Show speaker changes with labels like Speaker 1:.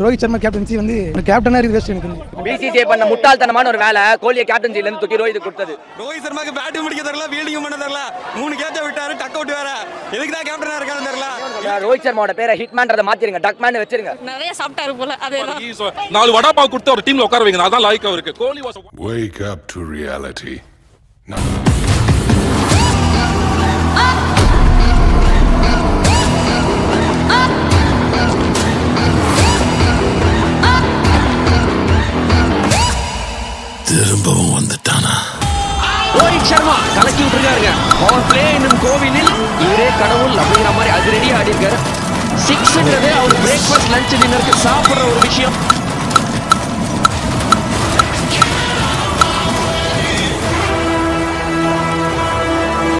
Speaker 1: Rohit Sharma captaincy வந்து கேப்டனா இருக்கு பெஸ்ட் எனக்கு வந்து.
Speaker 2: பிசிசிஐ பண்ண முட்டாள்தனமான ஒரு வேலை கோலியை கேப்டன்சில இருந்து தூக்கி ரோஹித் கொடுத்தது
Speaker 3: ரோஹித் சர்மாக்கு பேட்டிங் முடிக்க தெரியல ஃபீல்டிங் பண்ண தெரியல மூணு கேட்ச விட்டாரு டக் அவுட் வேற எதுக்கு தான் கேப்டனா இருக்கான்னு தெரியல
Speaker 2: ரோஹித் சர்மாவோட பேரை ஹிட்மேன்றதை மாத்திருங்க டக்மேன் வச்சிருங்க
Speaker 4: நிறைய சாப்பிட்டாரு போல அதேதான்
Speaker 5: நாலு வடா பாவ் கொடுத்து ஒரு டீம்ல உட்கார வைங்க அதான் லாய்க்கு அவருக்கு Kohli was
Speaker 6: Wake up to reality. திரும்பவும் வந்துட்டானா
Speaker 7: ரோஹித் சர்மா கலக்கி விட்டுருக்காருங்க பவர் பிளே என்னும் கோவிலில் இவரே கடவுள் அப்படிங்கிற மாதிரி அதிரடியா ஆடி இருக்காரு சிக்ஸ்ன்றது அவர் பிரேக்ஃபாஸ்ட் லஞ்ச் டின்னருக்கு சாப்பிடுற ஒரு விஷயம்